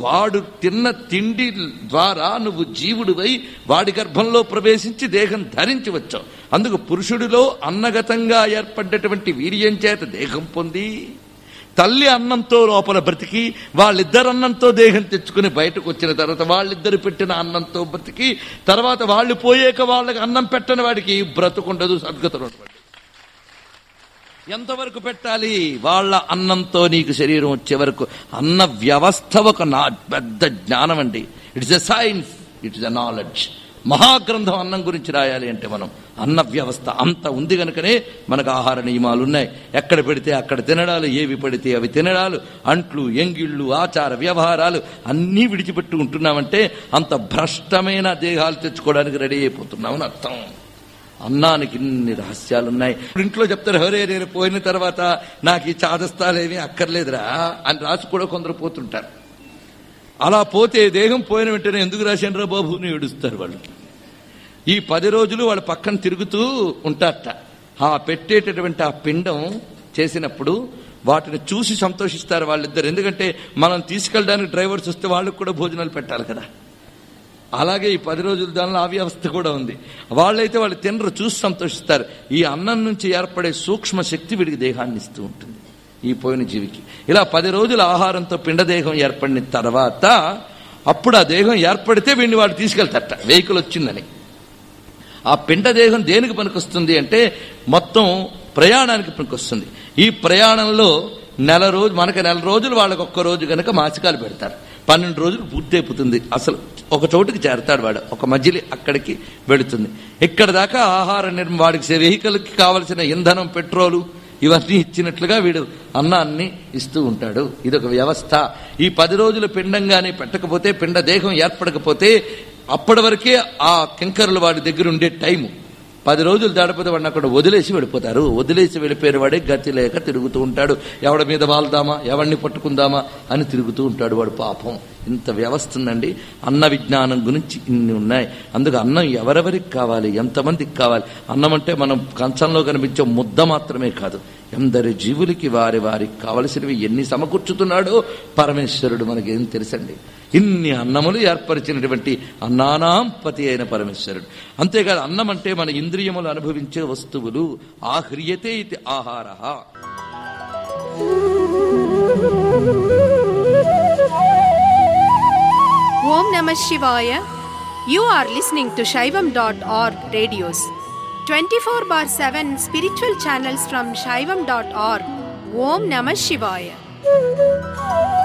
వాడు తిన్న తిండి ద్వారా నువ్వు జీవుడివై వాడి గర్భంలో ప్రవేశించి దేహం ధరించి వచ్చావు అందుకు పురుషుడిలో అన్నగతంగా ఏర్పడ్డటువంటి వీర్యం చేత దేహం పొంది తల్లి అన్నంతో లోపల బ్రతికి వాళ్ళిద్దరు అన్నంతో దేహం తెచ్చుకుని బయటకు వచ్చిన తర్వాత వాళ్ళిద్దరు పెట్టిన అన్నంతో బ్రతికి తర్వాత వాళ్ళు పోయాక వాళ్ళకి అన్నం పెట్టని వాడికి బ్రతుకుండదు సద్గతులు ఉండదు. ఎంతవరకు పెట్టాలి వాళ్ళ అన్నంతో నీకు శరీరం వచ్చే వరకు అన్న వ్యవస్థ ఒక నా పెద్ద జ్ఞానం అండి it's a science it's a knowledge మహాగ్రంథం అన్నం గురించి రాయాలి అంటే మనం అన్న వ్యవస్థ అంత ఉంది కనుకనే మనకు ఆహార నియమాలు ఉన్నాయి ఎక్కడ పెడితే అక్కడ తినడాలు ఏవి పడితే అవి తినడాలు అంట్లు ఎంగిళ్ళు ఆచార వ్యవహారాలు అన్నీ విడిచిపెట్టు ఉంటున్నామంటే అంత భ్రష్టమైన దేహాలు తెచ్చుకోవడానికి రెడీ అయిపోతున్నామని అర్థం అన్నానికి ఇన్ని రహస్యాలు ఉన్నాయి ఇప్పుడు ఇంట్లో చెప్తారు హరే నేను పోయిన తర్వాత నాకు ఈ చాదస్తాలేమీ అక్కర్లేదురా అని రాసి కూడా కొందరు పోతుంటారు అలా పోతే దేహం పోయిన వెంటనే ఎందుకు రాశాను బాబు అని ఏడుస్తారు వాళ్ళు ఈ పది రోజులు వాళ్ళ పక్కన తిరుగుతూ ఉంటారట ఆ పెట్టేటటువంటి ఆ పిండం చేసినప్పుడు వాటిని చూసి సంతోషిస్తారు వాళ్ళిద్దరు ఎందుకంటే మనం తీసుకెళ్ళడానికి డ్రైవర్స్ వస్తే వాళ్ళకు కూడా భోజనాలు పెట్టాలి కదా అలాగే ఈ పది రోజుల దానిలో ఆ వ్యవస్థ కూడా ఉంది వాళ్ళైతే వాళ్ళు తినరు చూసి సంతోషిస్తారు ఈ అన్నం నుంచి ఏర్పడే సూక్ష్మ శక్తి వీడికి దేహాన్ని ఇస్తూ ఉంటుంది ఈ పోయిన జీవికి ఇలా పది రోజుల ఆహారంతో పిండదేహం ఏర్పడిన తర్వాత అప్పుడు ఆ దేహం ఏర్పడితే వీడిని వాడు తీసుకెళ్తారట వెహికల్ వచ్చిందని ఆ పిండదేహం దేనికి పనికొస్తుంది అంటే మొత్తం ప్రయాణానికి పనికొస్తుంది ఈ ప్రయాణంలో నెల రోజు మనకి నెల రోజులు వాళ్ళకి ఒక్క రోజు కనుక మాసికాలు పెడతారు పన్నెండు రోజులు పూర్తి అయిపోతుంది అసలు ఒక చోటుకి చేరతాడు వాడు ఒక మధ్యలో అక్కడికి వెళుతుంది ఇక్కడ దాకా ఆహార నిర్మ వాడికి వెహికల్కి కావలసిన ఇంధనం పెట్రోలు ఇవన్నీ ఇచ్చినట్లుగా వీడు అన్నాన్ని ఇస్తూ ఉంటాడు ఇదొక వ్యవస్థ ఈ పది రోజులు పిండంగానే పెట్టకపోతే పిండ దేహం ఏర్పడకపోతే అప్పటి వరకే ఆ కింకరులు వాడి దగ్గర ఉండే టైము పది రోజులు దాడిపోతే వాడిని అక్కడ వదిలేసి వెళ్ళిపోతారు వదిలేసి వెళ్ళిపోయిన వాడే గతి లేక తిరుగుతూ ఉంటాడు ఎవడి మీద వాళ్దామా ఎవడిని పట్టుకుందామా అని తిరుగుతూ ఉంటాడు వాడు పాపం ఇంత వ్యవస్థ ఉందండి అన్న విజ్ఞానం గురించి ఇన్ని ఉన్నాయి అందుకు అన్నం ఎవరెవరికి కావాలి ఎంతమందికి కావాలి అన్నం అంటే మనం కంచంలో కనిపించే ముద్ద మాత్రమే కాదు ఎందరి జీవులకి వారి వారికి కావలసినవి ఎన్ని సమకూర్చుతున్నాడో పరమేశ్వరుడు మనకేం తెలుసండి ఇన్ని అన్నములు ఏర్పరిచినటువంటి అన్నానాం పతి అయిన పరమేశ్వరుడు అంతేకాదు అన్నం అంటే మన ఇంద్రియములు అనుభవించే వస్తువులు ఆహ్రియతే ఇది ఆహార Om Namah Shivaya. You are listening to Shaivam.org radios. 24 bar 7 spiritual channels from Shaivam.org. Om Namah Shivaya.